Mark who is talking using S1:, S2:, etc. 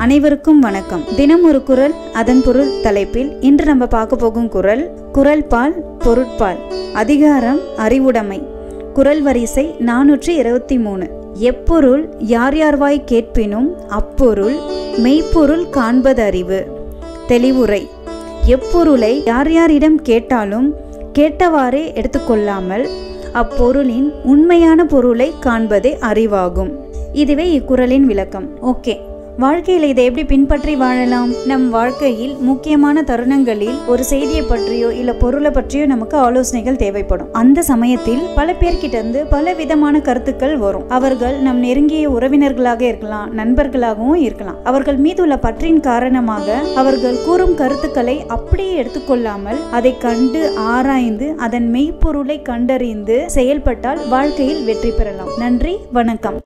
S1: அனைவருக்கும் வணக்கம் தினம் ஒரு குரல் அதன் பொருள் தலைப்பில் இன்று நம்ம பார்க்க போகும் குரல் குரல் பால் பொருட்பால் அதிகாரம் அறிவுடைமை குரல் வரிசை நானூற்றி இருபத்தி மூணு எப்பொருள் யார் யார்வாய் கேட்பினும் அப்பொருள் மெய்ப்பொருள் காண்பதறிவு தெளிவுரை எப்பொருளை யார் யாரிடம் கேட்டாலும் கேட்டவாறே எடுத்துக்கொள்ளாமல் அப்பொருளின் உண்மையான பொருளை காண்பதே அறிவாகும் இதுவே இக்குறளின் விளக்கம் ஓகே வாழ்க்கையில் இதை எப்படி பின்பற்றி வாழலாம் நம் வாழ்க்கையில் முக்கியமான தருணங்களில் ஒரு செய்தியை பற்றியோ இல்ல பொருளை பற்றியோ நமக்கு ஆலோசனைகள் தேவைப்படும் அந்த சமயத்தில் பல பேர்கிட்ட இருந்து பல விதமான கருத்துக்கள் வரும் அவர்கள் நம் நெருங்கிய உறவினர்களாக இருக்கலாம் நண்பர்களாகவும் இருக்கலாம் அவர்கள் மீதுள்ள பற்றின் காரணமாக அவர்கள் கூறும் கருத்துக்களை அப்படியே எடுத்துக்கொள்ளாமல் அதை கண்டு ஆராய்ந்து அதன் மெய்ப்பொருளை கண்டறிந்து செயல்பட்டால் வாழ்க்கையில் வெற்றி பெறலாம் நன்றி வணக்கம்